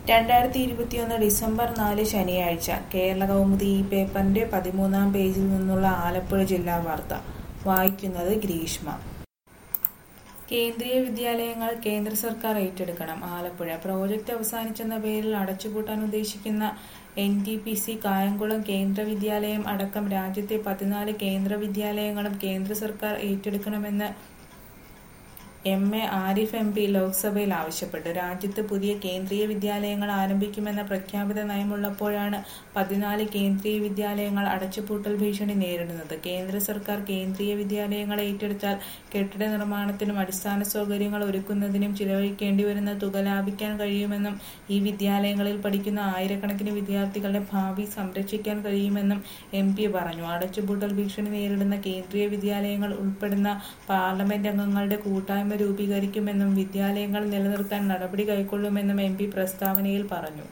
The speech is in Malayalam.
രണ്ടായിരത്തി ഇരുപത്തിയൊന്ന് ഡിസംബർ നാല് ശനിയാഴ്ച കേരള കൗമുദി ഈ പേപ്പറിന്റെ പതിമൂന്നാം പേജിൽ നിന്നുള്ള ആലപ്പുഴ ജില്ലാ വാർത്ത വായിക്കുന്നത് ഗ്രീഷ്മ കേന്ദ്രീയ വിദ്യാലയങ്ങൾ കേന്ദ്ര സർക്കാർ ഏറ്റെടുക്കണം ആലപ്പുഴ പ്രോജക്റ്റ് അവസാനിച്ചെന്ന പേരിൽ അടച്ചുപൂട്ടാൻ ഉദ്ദേശിക്കുന്ന N T P C Kayamkulam Kendra Vidyalayam അടക്കം രാജ്യത്തെ പതിനാല് കേന്ദ്ര വിദ്യാലയങ്ങളും കേന്ദ്ര സർക്കാർ ഏറ്റെടുക്കണമെന്ന് M A Arif M P ലോക്സഭയിൽ ആവശ്യപ്പെട്ടു രാജ്യത്ത് പുതിയ കേന്ദ്രീയ വിദ്യാലയങ്ങൾ ആരംഭിക്കുമെന്ന പ്രഖ്യാപിത നയമുള്ളപ്പോഴാണ് പതിനാല് കേന്ദ്രീയ വിദ്യാലയങ്ങൾ അടച്ചുപൂട്ടൽ ഭീഷണി നേരിടുന്നത് കേന്ദ്ര സർക്കാർ കേന്ദ്രീയ വിദ്യാലയങ്ങൾ ഏറ്റെടുത്താൽ കെട്ടിട നിർമ്മാണത്തിനും അടിസ്ഥാന സൗകര്യങ്ങൾ ഒരുക്കുന്നതിനും ചിലവഴിക്കേണ്ടി വരുന്ന തുക ലാഭിക്കാൻ കഴിയുമെന്നും ഈ വിദ്യാലയങ്ങളിൽ പഠിക്കുന്ന ആയിരക്കണക്കിന് വിദ്യാർത്ഥികളുടെ ഭാവി സംരക്ഷിക്കാൻ കഴിയുമെന്നും എം പി പറഞ്ഞു അടച്ചുപൂട്ടൽ ഭീഷണി നേരിടുന്ന കേന്ദ്രീയ വിദ്യാലയങ്ങൾ ഉൾപ്പെടുന്ന പാർലമെന്റ് അംഗങ്ങളുടെ കൂട്ടായ്മ രൂപീകരിക്കുമെന്നും വിദ്യാലയങ്ങൾ നിലനിർത്താൻ നടപടി കൈക്കൊള്ളുമെന്നും എം പി പ്രസ്താവനയിൽ പറഞ്ഞു